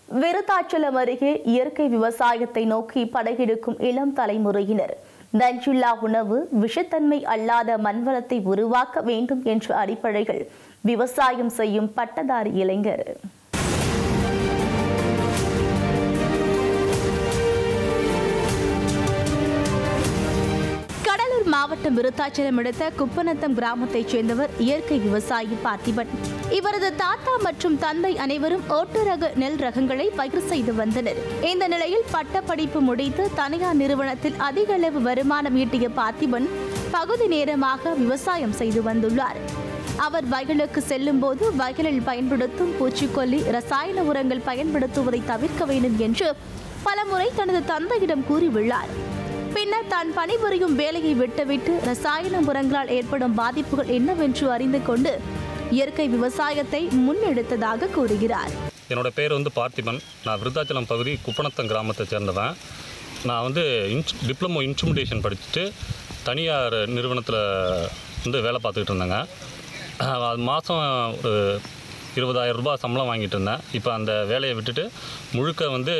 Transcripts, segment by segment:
விருத்தாச்சலம் அருகே இயற்கை விவசாயத்தை நோக்கி படையெடுக்கும் இளம் தலைமுறையினர் நஞ்சில்லா உணவு விஷத்தன்மை அல்லாத மண்வளத்தை உருவாக்க வேண்டும் என்ற அடிப்படையில் விவசாயம் செய்யும் பட்டதாரி இளைஞர் கடலூர் மாவட்டம் விருத்தாச்சலம் அடுத்த குப்பநத்தம் கிராமத்தைச் சேர்ந்தவர் இயற்கை விவசாயி பார்த்திபன் இவரது தாத்தா மற்றும் தந்தை அனைவரும் ஓட்டு ரக நெல் ரகங்களை பயிர் செய்து வந்தனர் இந்த நிலையில் பட்டப்படிப்பு முடித்து தனியார் நிறுவனத்தில் அதிக அளவு வருமானம் ஈட்டிய பார்த்திபன் பகுதி நேரமாக விவசாயம் செய்து வந்துள்ளார் அவர் வயலுக்கு செல்லும் போது வயலில் பயன்படுத்தும் பூச்சிக்கொல்லி ரசாயன உரங்கள் பயன்படுத்துவதை தவிர்க்க வேண்டும் என்று பலமுறை தனது தந்தையிடம் கூறியுள்ளார் பின்னர் தான் பணிபுரியும் வேலையை விட்டுவிட்டு ரசாயன உரங்களால் ஏற்படும் பாதிப்புகள் என்னவென்று அறிந்து கொண்டு இயற்கை விவசாயத்தை முன்னெடுத்ததாக கூறுகிறார் என்னோட பேர் வந்து பார்த்திபன் நான் விருத்தாச்சலம் பகுதி குப்பநத்தம் கிராமத்தை சேர்ந்தவன் நான் வந்து இன்ஸ் டிப்ளமோ இன்ஸ்ட்ருமெண்டேஷன் படிச்சுட்டு தனியார் நிறுவனத்தில் வந்து வேலை பார்த்துக்கிட்டு இருந்தேங்க அஹ் அது மாதம் ஒரு இருபதாயிரம் ரூபாய் சம்பளம் வாங்கிட்டு இருந்தேன் இப்போ அந்த வேலையை விட்டுட்டு முழுக்க வந்து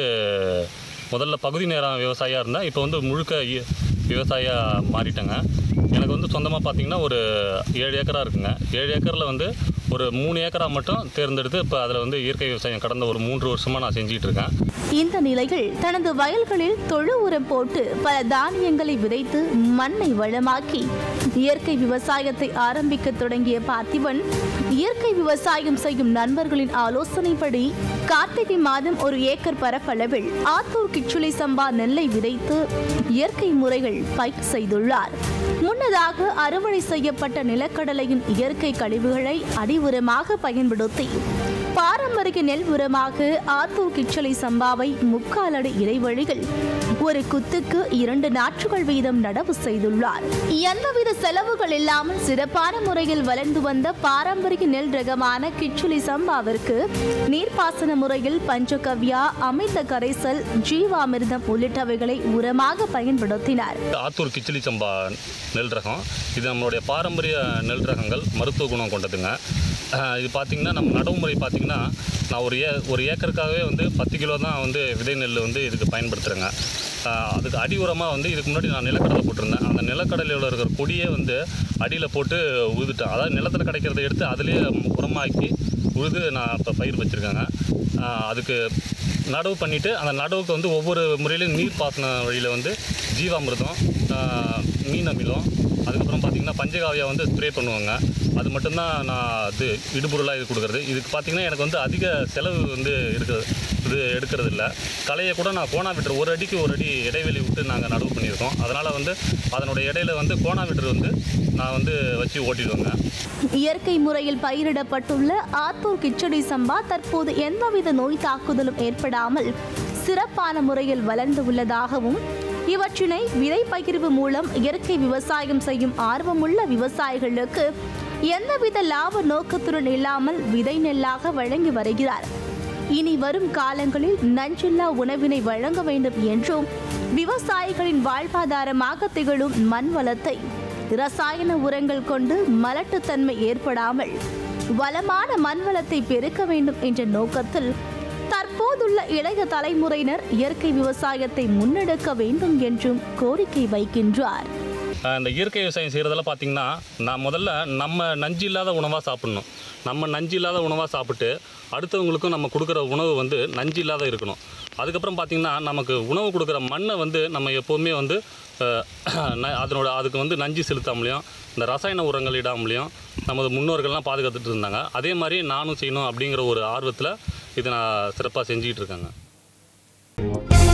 முதல்ல பகுதி நேரம் விவசாயியாக இருந்தேன் இப்போ வந்து முழுக்க இ- விவசாயியாக மாறிட்டேங்க எனக்கு வந்து சொந்தமாக பார்த்தீங்கன்னா ஒரு ஏழு ஏக்கரா இருக்குங்க ஏழு ஏக்கரில் வந்து ஒரு மூணு ஏக்கரா மட்டும் தேர்ந்தெடுத்து இப்போ அதில் வந்து இயற்கை விவசாயம் கடந்த ஒரு மூன்று வருஷமாக நான் செஞ்சிட்டு இருக்கேன் இந்த நிலையில் தனது வயல்களில் தொழு உரம் போட்டு பல தானியங்களை விதைத்து மண்ணை வளமாக்கி இயற்கை விவசாயத்தை ஆரம்பிக்க தொடங்கிய பார்த்திபன் இயற்கை விவசாயம் செய்யும் நண்பர்களின் ஆலோசனைப்படி கார்த்திகை மாதம் ஒரு ஏக்கர் பரப்பளவில் ஆத்தூர் கிச்சுளி சம்பா நெல்லை விதைத்து இயற்கை முறைகள் பயிர் செய்துள்ளார் முன்னதாக அறுவடை செய்யப்பட்ட நிலக்கடலையின் இயற்கை கழிவுகளை அடி உரமாக பயன்படுத்தி பாரம்பரிய நெல் உரமாக ஆத்தூர் கிச்சலை சம்பாவை முக்கால் அடி இடைவெளியில் ஒரு குத்துக்கு இரண்டு நாற்றுகள் வீதம் நடவு செய்துள்ளார் எந்தவித செலவுகள் இல்லாமல் சிறப்பான முறையில் வளர்ந்து வந்த பாரம்பரிய நெல் ரகமான கிச்சுலி சம்பாவிற்கு நீர்ப்பாசன முறையில் பஞ்சகவ்யா அமிர்த கரைசல் ஜீவாமிர்தம் உள்ளிட்டவைகளை உரமாக பயன்படுத்தினார் ஆத்தூர் கிச்சிலி சம்பா நெல் ரகம் இது நம்மளுடைய பாரம்பரிய நெல் ரகங்கள் மருத்துவ குணம் கொண்டதுங்க அஹ் இது பார்த்திங்கன்னா நம்ம நடைமுறை பார்த்திங்கன்னா நான் ஒரு ஏ ஒரு ஏக்கருக்காகவே வந்து பத்து கிலோ தான் வந்து விதை நெல் வந்து இதுக்கு பயன்படுத்துகிறேங்க அஹ் அதுக்கு அடி உரமாக வந்து இதுக்கு முன்னாடி நான் நிலக்கடலை போட்டிருந்தேன் அந்த நிலக்கடலையில் இருக்கிற கொடியே வந்து அடியில் போட்டு உழுதுட்டேன் அதாவது நிலத்தில் கிடைக்கிறத எடுத்து அதிலே உரமாக்கி உழுது நான் இப்போ பயிர் வச்சுருக்கேங்க அதுக்கு நடவு பண்ணிவிட்டு அந்த நடவுக்கு வந்து ஒவ்வொரு முறையிலையும் நீர் பாசன வழியில் வந்து ஜீவாமிர்தம் ஆஹ் மீன் அமிலம் அதுக்கப்புறம் பார்த்திங்கன்னா பஞ்சகாவியா வந்து ஸ்ப்ரே பண்ணுவாங்க அது மட்டும்தான் நான் இது இடுபொருளாக இது கொடுக்குறது இதுக்கு பார்த்திங்கன்னா எனக்கு வந்து அதிக செலவு வந்து இருக்கிறது இது எடுக்கிறது இல்லை களையை கூட நான் கோணா விட்டுரு ஒரு அடிக்கு ஒரு அடி இடைவெளி விட்டு நாங்கள் நடவு பண்ணியிருக்கோம் அதனால் வந்து அதனுடைய இடையில வந்து கோணா விட்டுரு வந்து நான் வந்து வச்சு ஓட்டிடுவேங்க இயற்கை முறையில் பயிரிடப்பட்டுள்ள ஆத்தூர் கிச்சடி சம்பா தற்போது எந்தவித நோய் தாக்குதலும் ஏற்படாமல் சிறப்பான முறையில் வளர்ந்து உள்ளதாகவும் இவற்றினை விதை பகிர்வு மூலம் இயற்கை விவசாயம் செய்யும் ஆர்வமுள்ள விவசாயிகளுக்கு எந்தவித லாப நோக்கத்துடன் இல்லாமல் விதை நெல்லாக வழங்கி வருகிறார் இனி வரும் காலங்களில் நஞ்சில்லா உணவினை வழங்க வேண்டும் என்றும் விவசாயிகளின் வாழ்வாதாரமாக திகழும் மண் வளத்தை ரசாயன உரங்கள் கொண்டு மலட்டுத்தன்மை ஏற்படாமல் வளமான மண் வளத்தை பெருக்க வேண்டும் என்ற நோக்கத்தில் தற்போதுள்ள இளைய தலைமுறையினர் இயற்கை விவசாயத்தை முன்னெடுக்க வேண்டும் என்றும் கோரிக்கை வைக்கின்றார் ஆஹ் இந்த இயற்கை விவசாயம் செய்கிறதெல்லாம் பார்த்தீங்கன்னா நான் முதல்ல நம்ம நஞ்சு இல்லாத உணவாக சாப்பிடணும் நம்ம நஞ்சு இல்லாத உணவாக சாப்பிட்டு அடுத்தவங்களுக்கும் நம்ம கொடுக்குற உணவு வந்து நஞ்சு இல்லாத இருக்கணும் அதுக்கப்புறம் பார்த்திங்கன்னா நமக்கு உணவு கொடுக்குற மண்ணை வந்து நம்ம எப்போவுமே வந்து ஆஹ், ந- அதனோட அதுக்கு வந்து நஞ்சு செலுத்தாமலையும் இந்த ரசாயன உரங்கள் இடாமலையும் நமது முன்னோர்கள்லாம் பாதுகாத்துட்டு இருந்தாங்க அதே மாதிரி நானும் செய்யணும் அப்படிங்கிற ஒரு ஆர்வத்தில் இதை நான் சிறப்பாக செஞ்சுக்கிட்டு இருக்கேங்க